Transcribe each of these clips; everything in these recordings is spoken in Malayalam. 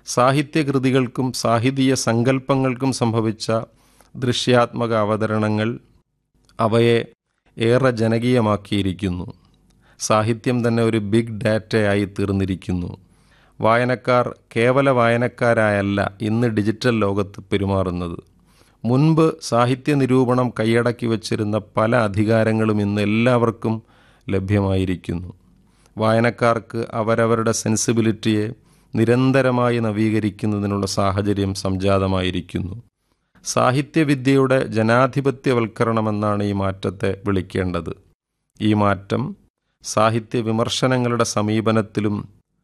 സാഹിത്യകൃതികൾക്കും സാഹിതീയ സങ്കല്പങ്ങൾക്കും സംഭവിച്ച ദൃശ്യാത്മക അവതരണങ്ങൾ അവയെ ഏറെ ജനകീയമാക്കിയിരിക്കുന്നു സാഹിത്യം തന്നെ ഒരു ബിഗ് ഡാറ്റയായി തീർന്നിരിക്കുന്നു വായനക്കാർ കേവല വായനക്കാരായല്ല ഇന്ന് ഡിജിറ്റൽ ലോകത്ത് പെരുമാറുന്നത് മുൻപ് സാഹിത്യ നിരൂപണം കൈയടക്കി വച്ചിരുന്ന പല അധികാരങ്ങളും ഇന്ന് എല്ലാവർക്കും ലഭ്യമായിരിക്കുന്നു വായനക്കാർക്ക് അവരവരുടെ സെൻസിബിലിറ്റിയെ നിരന്തരമായി നവീകരിക്കുന്നതിനുള്ള സാഹചര്യം സംജാതമായിരിക്കുന്നു സാഹിത്യവിദ്യയുടെ ജനാധിപത്യവൽക്കരണമെന്നാണ് ഈ മാറ്റത്തെ വിളിക്കേണ്ടത് ഈ മാറ്റം സാഹിത്യ വിമർശനങ്ങളുടെ സമീപനത്തിലും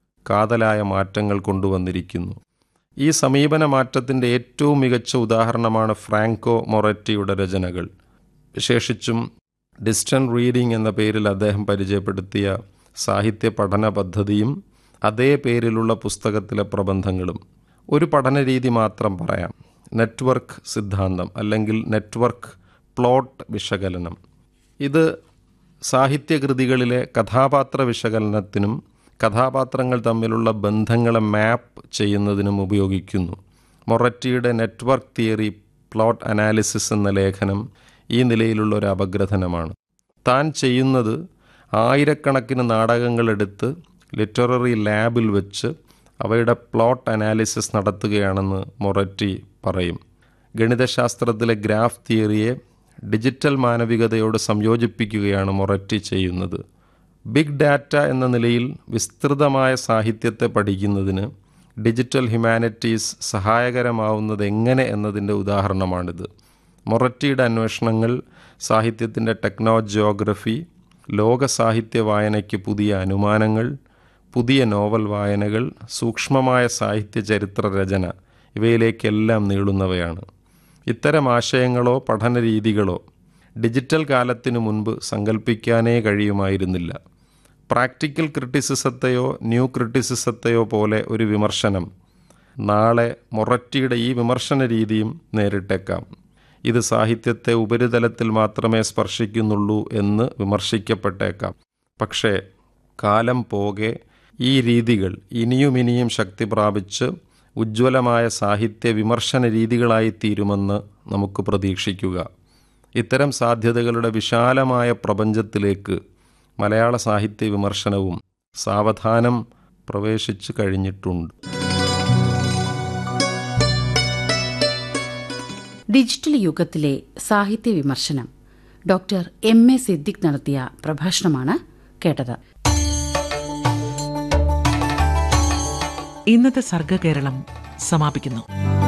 കാതലായ മാറ്റങ്ങൾ കൊണ്ടുവന്നിരിക്കുന്നു ഈ സമീപന മാറ്റത്തിൻ്റെ ഏറ്റവും മികച്ച ഉദാഹരണമാണ് ഫ്രാങ്കോ മൊററ്റിയുടെ രചനകൾ വിശേഷിച്ചും ഡിസ്റ്റൻറ്റ് റീഡിംഗ് എന്ന പേരിൽ അദ്ദേഹം പരിചയപ്പെടുത്തിയ സാഹിത്യ പഠന പദ്ധതിയും അതേ പേരിലുള്ള പുസ്തകത്തിലെ പ്രബന്ധങ്ങളും ഒരു പഠനരീതി മാത്രം പറയാം നെറ്റ്വർക്ക് സിദ്ധാന്തം അല്ലെങ്കിൽ നെറ്റ്വർക്ക് പ്ലോട്ട് വിശകലനം ഇത് സാഹിത്യകൃതികളിലെ കഥാപാത്ര വിശകലനത്തിനും കഥാപാത്രങ്ങൾ തമ്മിലുള്ള ബന്ധങ്ങളെ മാപ്പ് ചെയ്യുന്നതിനും ഉപയോഗിക്കുന്നു മൊററ്റിയുടെ നെറ്റ്വർക്ക് തിയറി പ്ലോട്ട് അനാലിസിസ് എന്ന ലേഖനം ഈ നിലയിലുള്ള ഒരു അപഗ്രഥനമാണ് താൻ ചെയ്യുന്നത് ആയിരക്കണക്കിന് നാടകങ്ങളെടുത്ത് ലിറ്റററി ലാബിൽ വെച്ച് അവയുടെ പ്ലോട്ട് അനാലിസിസ് നടത്തുകയാണെന്ന് മൊററ്റി പറയും ഗണിതശാസ്ത്രത്തിലെ ഗ്രാഫ് തിയറിയെ ഡിജിറ്റൽ മാനവികതയോട് സംയോജിപ്പിക്കുകയാണ് മൊററ്റി ചെയ്യുന്നത് ബിഗ് ഡാറ്റ എന്ന നിലയിൽ വിസ്തൃതമായ സാഹിത്യത്തെ പഠിക്കുന്നതിന് ഡിജിറ്റൽ ഹ്യൂമാനിറ്റീസ് സഹായകരമാവുന്നത് എങ്ങനെ എന്നതിൻ്റെ ഉദാഹരണമാണിത് മൊററ്റിയുടെ അന്വേഷണങ്ങൾ സാഹിത്യത്തിൻ്റെ ടെക്നോ ജിയോഗ്രഫി ലോക സാഹിത്യ വായനയ്ക്ക് പുതിയ അനുമാനങ്ങൾ പുതിയ നോവൽ വായനകൾ സൂക്ഷ്മമായ സാഹിത്യ ചരിത്ര രചന ഇവയിലേക്കെല്ലാം നീളുന്നവയാണ് ഇത്തരം ആശയങ്ങളോ പഠന രീതികളോ ഡിജിറ്റൽ കാലത്തിനു മുൻപ് സങ്കല്പിക്കാനേ കഴിയുമായിരുന്നില്ല പ്രാക്ടിക്കൽ ക്രിട്ടിസിസത്തെയോ ന്യൂ ക്രിട്ടിസിസത്തെയോ പോലെ ഒരു വിമർശനം നാളെ മൊററ്റിയുടെ ഈ വിമർശന രീതിയും നേരിട്ടേക്കാം ഇത് സാഹിത്യത്തെ ഉപരിതലത്തിൽ മാത്രമേ സ്പർശിക്കുന്നുള്ളൂ എന്ന് വിമർശിക്കപ്പെട്ടേക്കാം പക്ഷേ കാലം പോകെ ഈ രീതികൾ ഇനിയും ഇനിയും ശക്തി പ്രാപിച്ച് ഉജ്ജ്വലമായ സാഹിത്യ വിമർശന രീതികളായി തീരുമെന്ന് നമുക്ക് പ്രതീക്ഷിക്കുക ഇത്തരം സാധ്യതകളുടെ വിശാലമായ പ്രപഞ്ചത്തിലേക്ക് മലയാള സാഹിത്യ വിമർശനവും സാവധാനം പ്രവേശിച്ചു കഴിഞ്ഞിട്ടുണ്ട് ഡിജിറ്റൽ യുഗത്തിലെ സാഹിത്യ വിമർശനം ഡോക്ടർ എം എ സിദ്ദിഖ് നടത്തിയ പ്രഭാഷണമാണ് കേട്ടത് ഇന്നത്തെ സർഗകേരളം സമാപിക്കുന്നു